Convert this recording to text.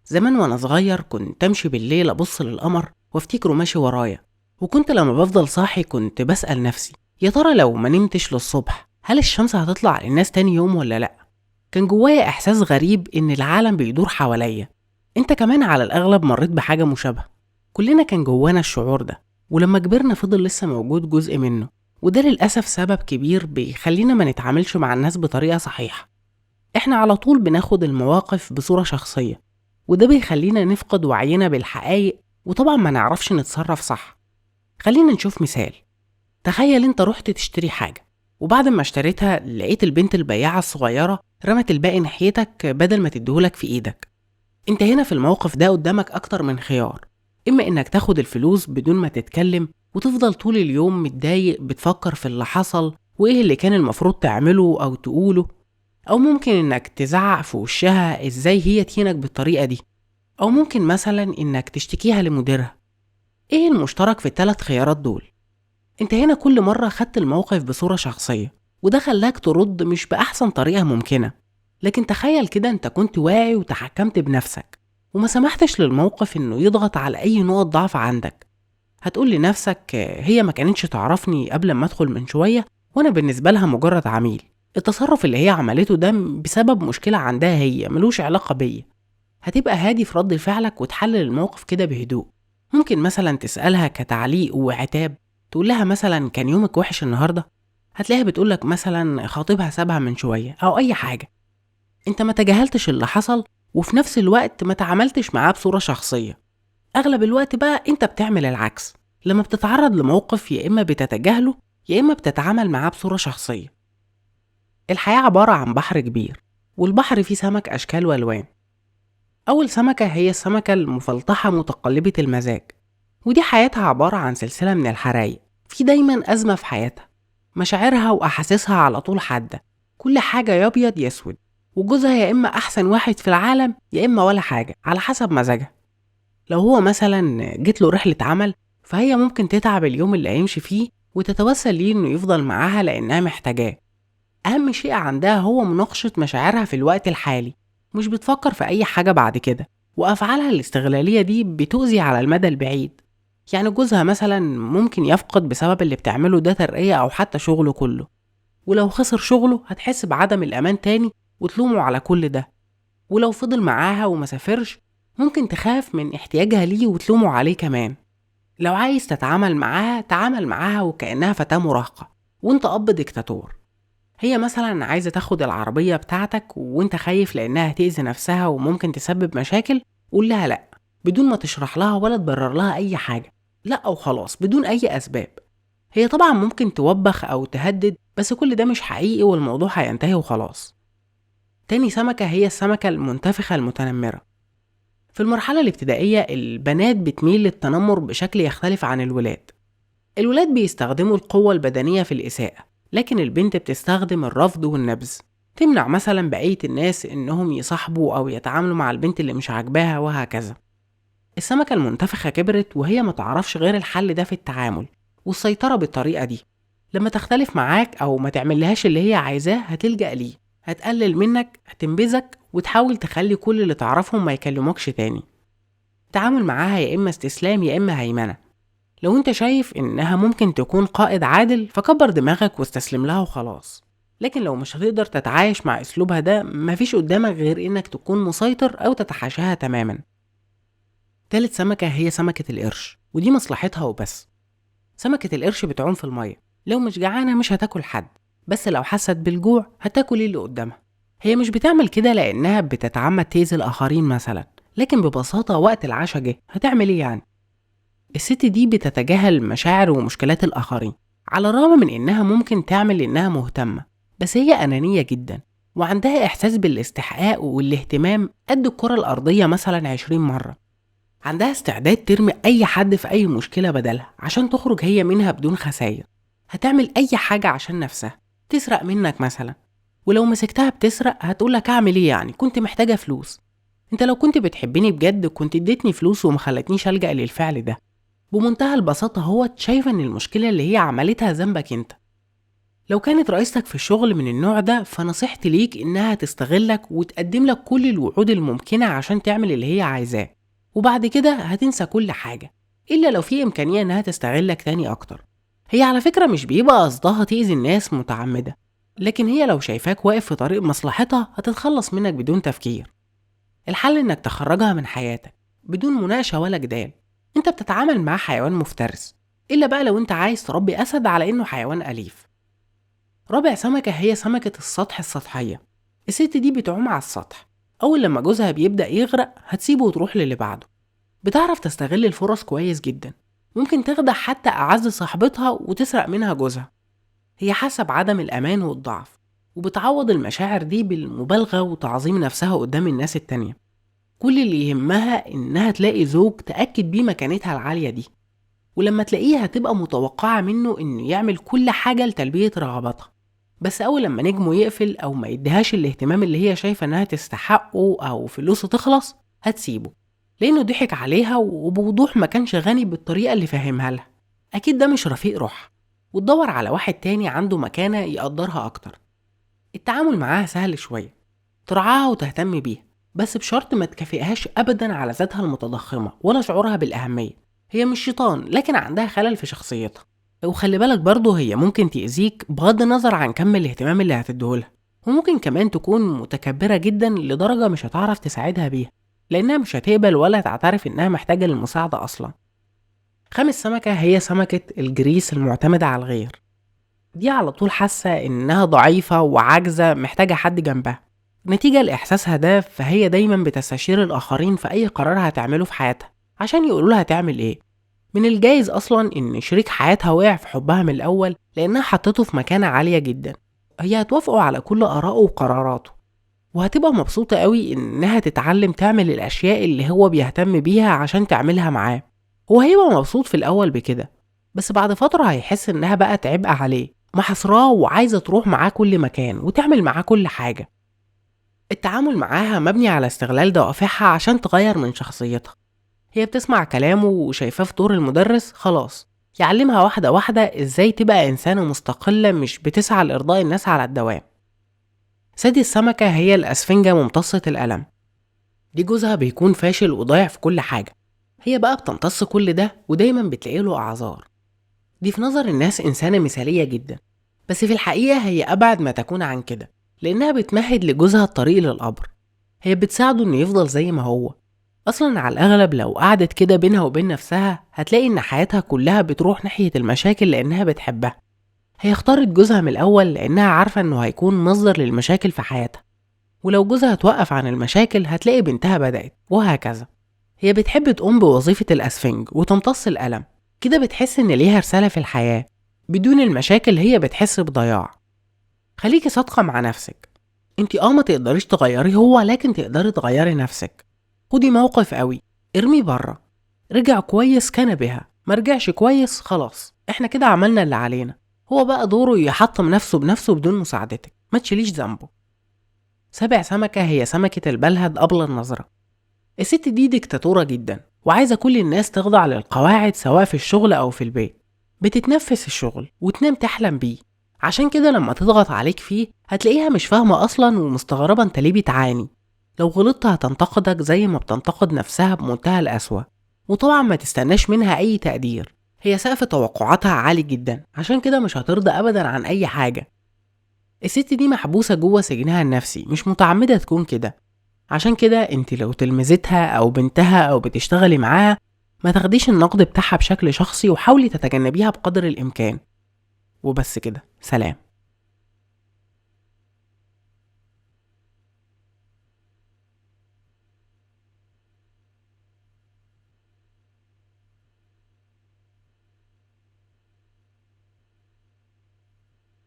زمان وانا صغير كنت امشي بالليل ابص للقمر وافتكره ماشي ورايا وكنت لما بفضل صاحي كنت بسأل نفسي يا ترى لو ما نمتش للصبح هل الشمس هتطلع للناس تاني يوم ولا لأ؟ كان جوايا إحساس غريب إن العالم بيدور حواليا أنت كمان على الأغلب مريت بحاجة مشابهة كلنا كان جوانا الشعور ده ولما كبرنا فضل لسه موجود جزء منه وده للأسف سبب كبير بيخلينا ما نتعاملش مع الناس بطريقة صحيحة إحنا على طول بناخد المواقف بصورة شخصية وده بيخلينا نفقد وعينا بالحقايق وطبعا ما نعرفش نتصرف صح خلينا نشوف مثال تخيل انت رحت تشتري حاجة وبعد ما اشتريتها لقيت البنت البياعة الصغيرة رمت الباقي ناحيتك بدل ما تديهولك في ايدك انت هنا في الموقف ده قدامك اكتر من خيار اما انك تاخد الفلوس بدون ما تتكلم وتفضل طول اليوم متضايق بتفكر في اللي حصل وايه اللي كان المفروض تعمله او تقوله او ممكن انك تزعق في وشها ازاي هي تهينك بالطريقة دي او ممكن مثلا انك تشتكيها لمديرها ايه المشترك في الثلاث خيارات دول انت هنا كل مرة خدت الموقف بصورة شخصية وده خلاك ترد مش بأحسن طريقة ممكنة لكن تخيل كده انت كنت واعي وتحكمت بنفسك وما سمحتش للموقف انه يضغط على اي نقط ضعف عندك هتقول لنفسك هي ما كانتش تعرفني قبل ما ادخل من شوية وانا بالنسبة لها مجرد عميل التصرف اللي هي عملته ده بسبب مشكلة عندها هي ملوش علاقة بيا هتبقى هادي في رد فعلك وتحلل الموقف كده بهدوء ممكن مثلا تسألها كتعليق وعتاب تقول لها مثلا كان يومك وحش النهارده هتلاقيها بتقولك مثلا خاطبها سابها من شويه او اي حاجه انت ما تجاهلتش اللي حصل وفي نفس الوقت ما تعاملتش معاه بصوره شخصيه اغلب الوقت بقى انت بتعمل العكس لما بتتعرض لموقف يا اما بتتجاهله يا اما بتتعامل معاه بصوره شخصيه الحياه عباره عن بحر كبير والبحر فيه سمك اشكال والوان اول سمكه هي السمكه المفلطحه متقلبه المزاج ودي حياتها عبارة عن سلسلة من الحرايق في دايما أزمة في حياتها مشاعرها وأحاسيسها على طول حادة كل حاجة يا أبيض يا أسود وجوزها يا إما أحسن واحد في العالم يا إما ولا حاجة على حسب مزاجها لو هو مثلا جيت له رحلة عمل فهي ممكن تتعب اليوم اللي هيمشي فيه وتتوسل ليه إنه يفضل معاها لأنها محتاجاه أهم شيء عندها هو مناقشة مشاعرها في الوقت الحالي مش بتفكر في أي حاجة بعد كده وأفعالها الاستغلالية دي بتؤذي على المدى البعيد يعني جوزها مثلا ممكن يفقد بسبب اللي بتعمله ده ترقية أو حتى شغله كله ولو خسر شغله هتحس بعدم الأمان تاني وتلومه على كل ده ولو فضل معاها وما سافرش ممكن تخاف من احتياجها ليه وتلومه عليه كمان لو عايز تتعامل معاها تعامل معاها وكأنها فتاة مراهقة وانت أب ديكتاتور هي مثلا عايزة تاخد العربية بتاعتك وانت خايف لأنها هتأذي نفسها وممكن تسبب مشاكل قول لها لأ بدون ما تشرح لها ولا تبرر لها أي حاجة لا وخلاص بدون أي أسباب هي طبعا ممكن توبخ أو تهدد بس كل ده مش حقيقي والموضوع هينتهي وخلاص تاني سمكة هي السمكة المنتفخة المتنمرة في المرحلة الابتدائية البنات بتميل للتنمر بشكل يختلف عن الولاد الولاد بيستخدموا القوة البدنية في الإساءة لكن البنت بتستخدم الرفض والنبذ تمنع مثلا بقية الناس إنهم يصاحبوا أو يتعاملوا مع البنت اللي مش عاجباها وهكذا السمكة المنتفخة كبرت وهي متعرفش غير الحل ده في التعامل والسيطرة بالطريقة دي لما تختلف معاك أو ما تعملهاش اللي هي عايزاه هتلجأ ليه هتقلل منك هتنبذك وتحاول تخلي كل اللي تعرفهم ما يكلموكش تاني التعامل معاها يا إما استسلام يا إما هيمنة لو انت شايف انها ممكن تكون قائد عادل فكبر دماغك واستسلم لها وخلاص لكن لو مش هتقدر تتعايش مع اسلوبها ده مفيش قدامك غير انك تكون مسيطر او تتحاشاها تماما تالت سمكة هي سمكة القرش ودي مصلحتها وبس سمكة القرش بتعوم في المية لو مش جعانة مش هتاكل حد بس لو حست بالجوع هتاكل اللي قدامها هي مش بتعمل كده لأنها بتتعمد تأذي الآخرين مثلا لكن ببساطة وقت العشاء جه هتعمل ايه يعني الست دي بتتجاهل مشاعر ومشكلات الآخرين على الرغم من إنها ممكن تعمل إنها مهتمة بس هي أنانية جدا وعندها إحساس بالاستحقاق والاهتمام قد الكرة الأرضية مثلا عشرين مرة عندها استعداد ترمي أي حد في أي مشكلة بدلها عشان تخرج هي منها بدون خسائر هتعمل أي حاجة عشان نفسها تسرق منك مثلا ولو مسكتها بتسرق هتقولك أعمل إيه يعني كنت محتاجة فلوس انت لو كنت بتحبني بجد كنت اديتني فلوس وما خلتنيش ألجأ للفعل ده بمنتهى البساطة هو شايفة إن المشكلة اللي هي عملتها ذنبك أنت لو كانت رئيستك في الشغل من النوع ده فنصيحتي ليك إنها تستغلك وتقدم لك كل الوعود الممكنة عشان تعمل اللي هي عايزاه وبعد كده هتنسى كل حاجة إلا لو في إمكانية إنها تستغلك تاني أكتر هي على فكرة مش بيبقى قصدها تأذي الناس متعمدة لكن هي لو شايفاك واقف في طريق مصلحتها هتتخلص منك بدون تفكير الحل إنك تخرجها من حياتك بدون مناقشة ولا جدال أنت بتتعامل مع حيوان مفترس إلا بقى لو أنت عايز تربي أسد على إنه حيوان أليف رابع سمكة هي سمكة السطح السطحية الست دي بتعوم على السطح أول لما جوزها بيبدأ يغرق هتسيبه وتروح للي بعده بتعرف تستغل الفرص كويس جدا ممكن تخدع حتى أعز صاحبتها وتسرق منها جوزها هي حاسة بعدم الأمان والضعف وبتعوض المشاعر دي بالمبالغة وتعظيم نفسها قدام الناس التانية كل اللي يهمها إنها تلاقي زوج تأكد بيه مكانتها العالية دي ولما تلاقيه هتبقى متوقعة منه إنه يعمل كل حاجة لتلبية رغباتها بس أول لما نجمه يقفل أو ما يديهاش الاهتمام اللي هي شايفة إنها تستحقه أو فلوسه تخلص هتسيبه لأنه ضحك عليها وبوضوح ما كانش غني بالطريقة اللي فاهمها لها أكيد ده مش رفيق روح وتدور على واحد تاني عنده مكانة يقدرها أكتر التعامل معاها سهل شوية ترعاها وتهتم بيها بس بشرط ما تكافئهاش أبدا على ذاتها المتضخمة ولا شعورها بالأهمية هي مش شيطان لكن عندها خلل في شخصيتها وخلي بالك برضه هي ممكن تأذيك بغض النظر عن كم الاهتمام اللي هتديهولها وممكن كمان تكون متكبرة جدا لدرجة مش هتعرف تساعدها بيها لأنها مش هتقبل ولا تعترف إنها محتاجة للمساعدة أصلا خامس سمكة هي سمكة الجريس المعتمدة على الغير دي على طول حاسة إنها ضعيفة وعاجزة محتاجة حد جنبها نتيجة لإحساسها ده فهي دايما بتستشير الآخرين في أي قرار هتعمله في حياتها عشان يقولوا لها تعمل إيه من الجايز أصلا إن شريك حياتها وقع في حبها من الأول لأنها حطته في مكانة عالية جدا هي هتوافقه على كل آرائه وقراراته وهتبقى مبسوطة قوي إنها تتعلم تعمل الأشياء اللي هو بيهتم بيها عشان تعملها معاه هو هيبقى مبسوط في الأول بكده بس بعد فترة هيحس إنها بقت عبء عليه محصراه وعايزة تروح معاه كل مكان وتعمل معاه كل حاجة التعامل معاها مبني على استغلال دوافعها عشان تغير من شخصيتها هي بتسمع كلامه وشايفاه في دور المدرس خلاص يعلمها واحدة واحدة ازاي تبقى إنسانة مستقلة مش بتسعى لإرضاء الناس على الدوام سادس السمكة هي الأسفنجة ممتصة الألم دي جوزها بيكون فاشل وضايع في كل حاجة هي بقى بتمتص كل ده ودايما بتلاقي له أعذار دي في نظر الناس إنسانة مثالية جدا بس في الحقيقة هي أبعد ما تكون عن كده لأنها بتمهد لجوزها الطريق للقبر هي بتساعده إنه يفضل زي ما هو أصلا على الأغلب لو قعدت كده بينها وبين نفسها هتلاقي إن حياتها كلها بتروح ناحية المشاكل لأنها بتحبها هي اختارت جوزها من الأول لأنها عارفة إنه هيكون مصدر للمشاكل في حياتها ولو جوزها توقف عن المشاكل هتلاقي بنتها بدأت وهكذا هي بتحب تقوم بوظيفة الأسفنج وتمتص الألم كده بتحس إن ليها رسالة في الحياة بدون المشاكل هي بتحس بضياع خليكي صادقة مع نفسك انت اه ما تقدريش تغيري هو لكن تقدري تغيري نفسك خدي موقف قوي ارمي بره رجع كويس كان بها مرجعش كويس خلاص احنا كده عملنا اللي علينا هو بقى دوره يحطم نفسه بنفسه بدون مساعدتك ما تشيليش ذنبه سابع سمكة هي سمكة البلهد قبل النظرة الست دي ديكتاتورة جدا وعايزة كل الناس تخضع للقواعد سواء في الشغل أو في البيت بتتنفس الشغل وتنام تحلم بيه عشان كده لما تضغط عليك فيه هتلاقيها مش فاهمة أصلا ومستغربة انت ليه بتعاني لو غلطت هتنتقدك زي ما بتنتقد نفسها بمنتهى القسوة وطبعا ما تستناش منها أي تقدير هي سقف توقعاتها عالي جدا عشان كده مش هترضى أبدا عن أي حاجة الست دي محبوسة جوه سجنها النفسي مش متعمدة تكون كده عشان كده انت لو تلمذتها أو بنتها أو بتشتغلي معاها ما تاخديش النقد بتاعها بشكل شخصي وحاولي تتجنبيها بقدر الإمكان وبس كده سلام